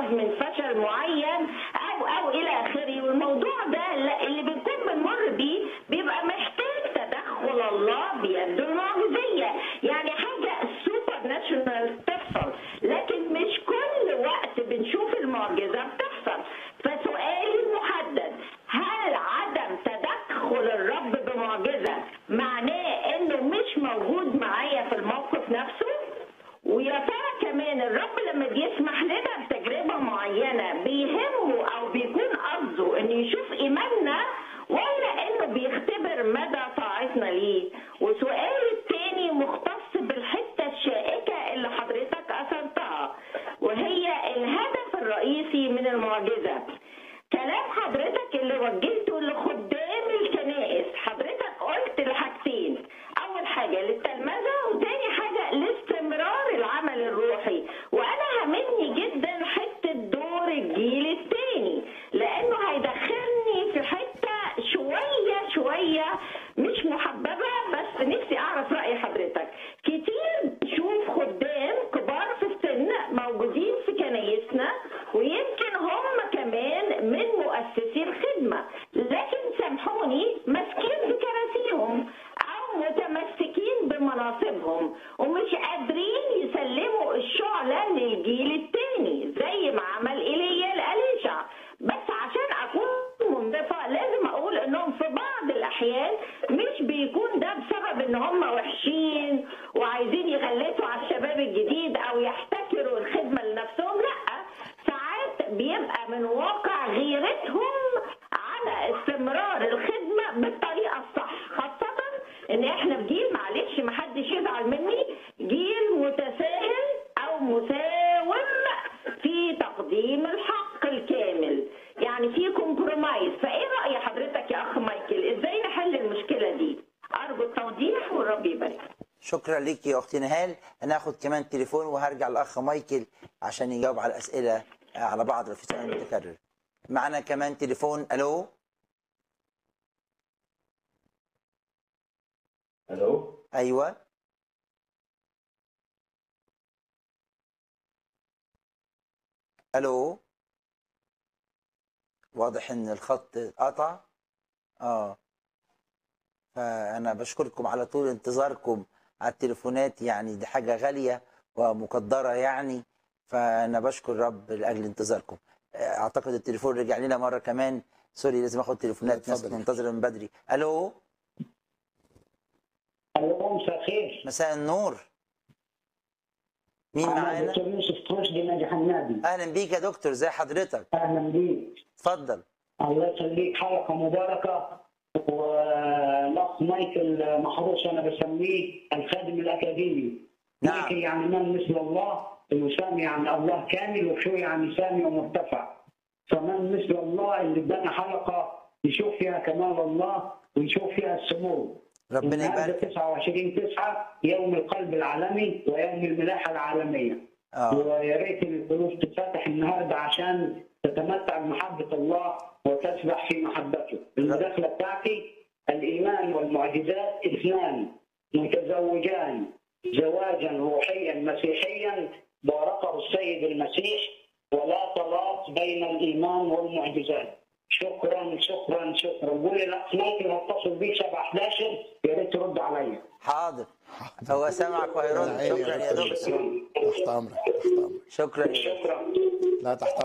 من فشل معين او او الى اخره والموضوع ده لا- اللي بنكون بنمر بيه بيبقى محتاج تدخل الله بيده المعجزيه يعني حاجه سوبر ناتشورال تحصل لكن مش كل وقت بنشوف المعجزه بتحصل فسؤالي المحدد هل عدم تدخل الرب بمعجزه معناه انه مش موجود معايا في الموقف نفسه ويا ترى كمان الرب لما بيسمح لنا بتجربه معينه بيهمه او بيكون قصده انه يشوف ايماننا ولا انه بيختبر مدى طاعتنا ليه وسؤالي التاني مختص بالحته الشائكه اللي حضرتك اثرتها وهي الهدف الرئيسي من المعجزه كلام حضرتك اللي وجهته لخدام الكنائس حضرتك قلت الحاجتين اول حاجه للتلمذه وتاني حاجه لاستمرار العمل الروحي وانا هاممني جدا حته دور الجيل التاني لانه هيدخلني في حته شويه شويه مش محببه بس نفسي اعرف راي حضرتك كتير بنشوف خدام كبار في السن موجودين في كنايسنا ويمكن هم كمان من مؤسسي الخدمه لكن سامحوني ماسكين في كراسيهم او متمسكين بمناصبهم ومش قادرين يسلموا الشعله للجيل التاني زي ما عمل ايليا لاليشع بس عشان اكون منضفه لازم اقول انهم في بعض الاحيان مش بيكون ده بسبب ان هم وحشين وعايزين يغلسوا على الشباب الجديد او يحتكروا الخدمه لنفسهم لا ساعات بيبقى من واقع غيرتهم على استمرار الخدمه بالطريقه الصح خاصه ان احنا في جيل معلش محدش يزعل مني جيل متساهل او مساوم في تقديم الحق الكامل يعني في كومبرومايز فايه راي حضرتك يا اخ مايكل ازاي نحل المشكله دي ارجو التوضيح والرب يبارك شكرا ليك يا اختي نهال هناخد كمان تليفون وهرجع للاخ مايكل عشان يجاوب على الاسئله على بعض في سؤال متكرر معنا كمان تليفون الو الو ايوه الو واضح ان الخط قطع اه فانا بشكركم على طول انتظاركم على التليفونات يعني دي حاجه غاليه ومقدره يعني فانا بشكر رب لاجل انتظاركم آه، اعتقد التليفون رجع لنا مره كمان سوري لازم اخد تليفونات ناس اتفضل. منتظره من بدري الو الو مساء الخير مساء النور مين انا معانا دكتور يوسف رشدي ناجي حنادي اهلا بيك يا دكتور زي حضرتك اهلا بيك اتفضل الله يخليك حلقه مباركه والاخ مايكل محروس انا بسميه الخادم الاكاديمي نعم. مايكل يعني من مثل الله وسامي يعني الله كامل وشو يعني سامي ومرتفع فمن مثل الله اللي ادانا حلقه نشوف فيها كمال الله ونشوف فيها السمو ربنا النهارده يبارك 29 9 يوم القلب العالمي ويوم الملاحه العالميه اه ويا ريت القلوب تتفتح النهارده عشان تتمتع بمحبه الله وتسبح في محبته. المداخله بتاعتي الايمان والمعجزات اثنان متزوجان زواجا روحيا مسيحيا باركه السيد المسيح ولا طلاق بين الايمان والمعجزات. شكرا شكرا شكرا قول لي لا ممكن اتصل بيك 7 11 يا ريت ترد عليا. حاضر هو سامعك وهيرد عيني يا شكرا يا دكتور. دكتور تحت امرك تحت امرك شكرا يا دكتور. شكرا. لا تحت